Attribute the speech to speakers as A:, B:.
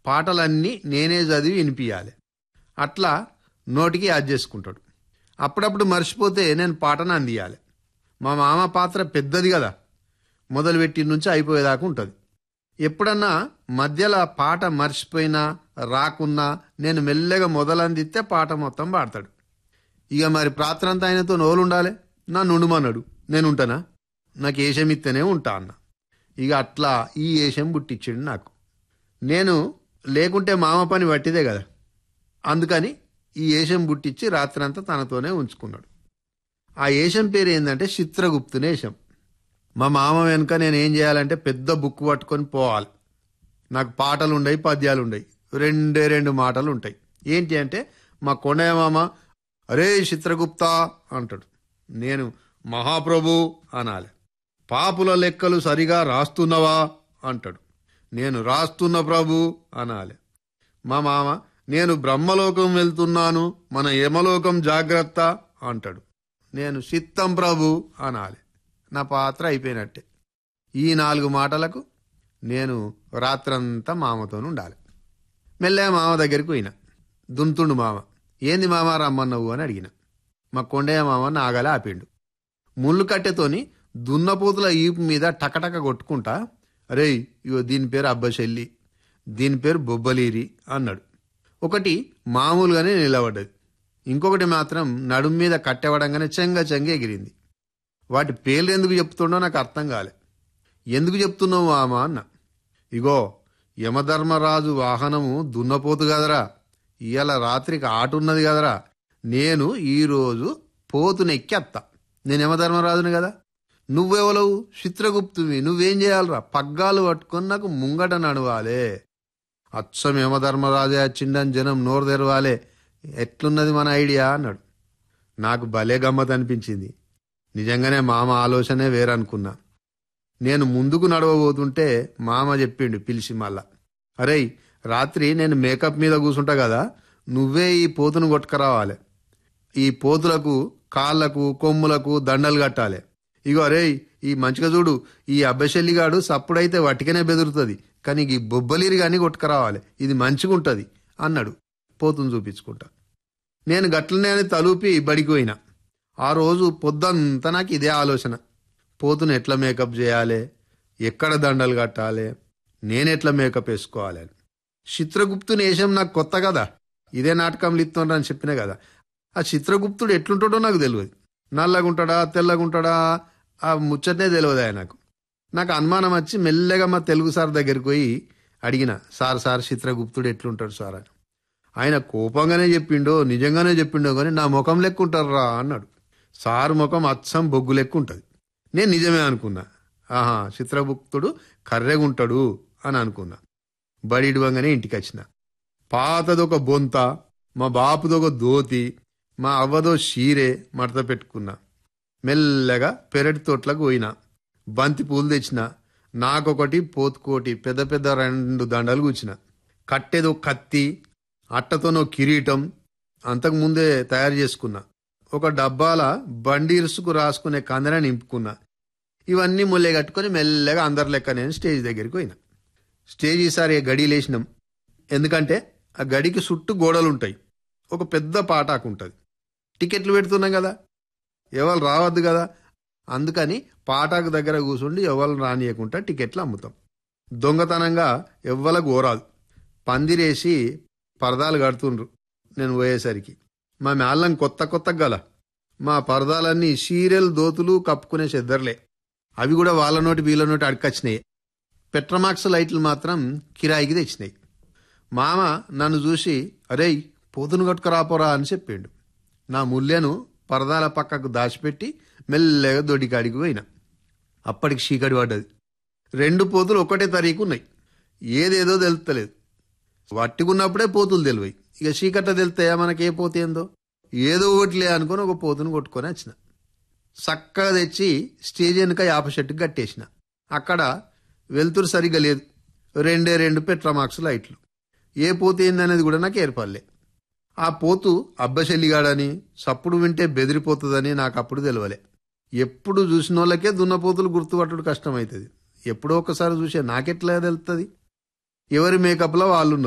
A: పాటలన్నీ నేనే చదివి వినిపించాలి అట్లా నోటికి యాద్ చేసుకుంటాడు అప్పుడప్పుడు మర్చిపోతే నేను పాటను అందియాలి మా మామ పాత్ర పెద్దది కదా మొదలుపెట్టి నుంచి అయిపోయేదాకా ఉంటుంది ఎప్పుడన్నా మధ్యలో పాట మర్చిపోయినా రాకున్నా నేను మెల్లగా మొదలందిస్తే పాట మొత్తం పాడతాడు ఇక మరి ప్రాత్రంతా ఆయనతో నోలు ఉండాలి నన్ను ఉండుమన్నాడు నేను ఉంటానా నాకు ఏషం ఇస్తేనే ఉంటా అన్న ఇక అట్లా ఈ ఏషం పుట్టించాడు నాకు నేను లేకుంటే మామ పని పట్టిదే కదా అందుకని ఈ ఏషం పుట్టించి రాత్రంతా తనతోనే ఉంచుకున్నాడు ఆ ఏషం పేరు ఏంటంటే చిత్రగుప్తునేషం మా మామ వెనుక నేను ఏం చేయాలంటే పెద్ద బుక్ పట్టుకొని పోవాలి నాకు పాటలు ఉండయి పద్యాలు ఉండయి రెండే రెండు మాటలు ఉంటాయి ఏంటి అంటే మా కొండయ్య మామ అరే చిత్రగుప్త అంటాడు నేను మహాప్రభు అనాలి పాపుల లెక్కలు సరిగా రాస్తున్నవా అంటాడు నేను రాస్తున్న ప్రభు అనాలి మా మామ నేను బ్రహ్మలోకం వెళ్తున్నాను మన యమలోకం జాగ్రత్త అంటాడు నేను చిత్తం ప్రభు అనాలి నా పాత్ర అయిపోయినట్టే ఈ నాలుగు మాటలకు నేను రాత్రంతా మామతో ఉండాలి మెల్లగా మామ దగ్గరికి పోయినా దుంతుండు మామ ఏంది మామ రమ్మన్నావు అని అడిగిన మా కొండయ్య మామ నాగలే ఆపిండు ముళ్ళు కట్టెతోని దున్నపోతుల ఈపు మీద టకటక కొట్టుకుంటా అరే ఇగో దీని పేరు అబ్బశెల్లి దీని పేరు బొబ్బలీరి అన్నాడు ఒకటి మామూలుగానే నిలబడ్డది ఇంకొకటి మాత్రం నడుం మీద కట్టెవడంగానే చెంగ చెంగ ఎగిరింది వాటి పేర్లు ఎందుకు చెప్తుండో నాకు అర్థం కాలే ఎందుకు చెప్తున్నావు మామ అన్న ఇగో యమధర్మరాజు వాహనము దున్నపోతు కదరా ఇవాళ రాత్రికి ఆట ఉన్నది కదరా నేను ఈరోజు పోతునెక్కేత్త నేను యమధర్మరాజుని కదా నువ్వెవలవు చిత్రగుప్తువి నువ్వేం చేయాలరా పగ్గాలు పట్టుకొని నాకు ముంగట నడవాలే అచ్చం యమధర్మరాజే వచ్చిండని జనం నోరు తెరవాలే ఎట్లున్నది మన ఐడియా అన్నాడు నాకు భలే గమ్మత్ అనిపించింది నిజంగానే మామ ఆలోచనే వేరనుకున్నా నేను ముందుకు నడవబోతుంటే మామ చెప్పిండు పిలిచి మళ్ళా అరేయ్ రాత్రి నేను మేకప్ మీద కూర్చుంటా కదా నువ్వే ఈ పోతును కొట్టుకురావాలి ఈ పోతులకు కాళ్ళకు కొమ్ములకు దండలు కట్టాలి ఇగో అరేయ్ ఈ మంచిగా చూడు ఈ అబ్బశల్లిగాడు సప్పుడైతే వట్టికనే బెదురుతుంది కానీ ఈ బొబ్బలిరి గాని కొట్టుకురావాలి ఇది మంచిగుంటది అన్నాడు పోతును చూపించుకుంటా నేను గట్లనే అని తలూపి బడికి పోయినా ఆ రోజు పొద్దంతా నాకు ఇదే ఆలోచన పోతును ఎట్లా మేకప్ చేయాలి ఎక్కడ దండలు కట్టాలి నేనెట్లా మేకప్ వేసుకోవాలి అని చిత్రగుప్తుని వేషం నాకు కొత్త కదా ఇదే నాటకంలు ఇస్తుండ్రని చెప్పిన కదా ఆ చిత్రగుప్తుడు ఎట్లుంటాడో నాకు తెలియదు నల్లగుంటాడా తెల్లగుంటాడా ఆ ముచ్చటనే తెలియదు ఆయనకు నాకు అనుమానం వచ్చి మెల్లగా మా తెలుగు సార్ దగ్గరికి పోయి అడిగిన సార్ సార్ చిత్రగుప్తుడు ఎట్లుంటాడు సార్ అని ఆయన కోపంగానే చెప్పిండో నిజంగానే చెప్పిండో కానీ నా ముఖం లెక్క ఉంటారా అన్నాడు సార్ ముఖం అచ్చం బొగ్గు లెక్క ఉంటుంది నేను నిజమే అనుకున్నా ఆహా చిత్రగుప్తుడు కర్రెగుంటాడు అని అనుకున్నా బడిడివంగానే ఇంటికి వచ్చిన పాతదొక బొంత మా బాపుదొక దోతి మా అవ్వదో షీరే మడత పెట్టుకున్నా మెల్లగా పెరటి తోట్లకు పోయినా బంతి పూలు తెచ్చిన నాకొకటి పోతుకోటి పెద్ద పెద్ద రెండు దండలు కూర్చిన కట్టేదో కత్తి అట్టతోనో కిరీటం అంతకుముందే తయారు చేసుకున్నా ఒక డబ్బాల బండి ఇరుసుకు రాసుకునే కందన నింపుకున్నా ఇవన్నీ ముల్లే కట్టుకొని మెల్లగా అందరి లెక్క నేను స్టేజ్ దగ్గరికి పోయినా స్టేజ్ ఈసారి గడి లేచినాం ఎందుకంటే ఆ గడికి చుట్టూ గోడలు ఉంటాయి ఒక పెద్ద పాటాకు ఉంటుంది టికెట్లు పెడుతున్నాం కదా ఎవరు రావద్దు కదా అందుకని పాటాకు దగ్గర కూర్చుండి ఎవరు రానియకుండా టికెట్లు అమ్ముతాం దొంగతనంగా ఎవ్వలకు ఓరాదు పందిరేసి పరదాలు కడుతుండ్రు నేను పోయేసరికి మా మేళ్ళం కొత్త కొత్త గల మా పరదాలన్నీ సీరియల్ దోతులు కప్పుకునే చెద్దర్లే అవి కూడా వాళ్ళ నోటి వీళ్ళ నోటి అడకొచ్చినాయి పెట్రమాక్స్ లైట్లు మాత్రం కిరాయికి తెచ్చినాయి మామ నన్ను చూసి అరేయ్ పోతును కట్టుకురాపోరా అని చెప్పిండు నా ముల్లెను పరదాల పక్కకు దాచిపెట్టి మెల్లగా దొడ్డికాడికి పోయినా అప్పటికి చీకటి పడ్డది రెండు పోతులు ఒకటే తరీకు ఉన్నాయి ఏదేదో తెలుస్తలేదు వట్టుకున్నప్పుడే పోతులు తెలివాయి ఇక చీకట్ల తెలుస్తాయా మనకి ఏ పోతే ఏందో ఏదో ఒకటిలే అనుకొని ఒక పోతును కొట్టుకొని వచ్చిన చక్కగా తెచ్చి స్టేజ్ వెనుక యాప చెట్టుకు కట్టేసిన అక్కడ వెలుతురు సరిగ్గా లేదు రెండే రెండు పెట్రమాక్స్ లైట్లు ఏ పోతే ఏందనేది కూడా నాకు ఏర్పడలే ఆ పోతు అబ్బశల్లిగాడని సప్పుడు వింటే బెదిరిపోతుందని నాకు అప్పుడు తెలియలే ఎప్పుడు చూసిన వాళ్ళకే దున్నపోతులు గుర్తుపట్టడం కష్టమవుతుంది ఎప్పుడో ఒకసారి చూసే నాకెట్లా తెలుస్తుంది ఎవరి మేకప్లో వాళ్ళు ఉన్నారు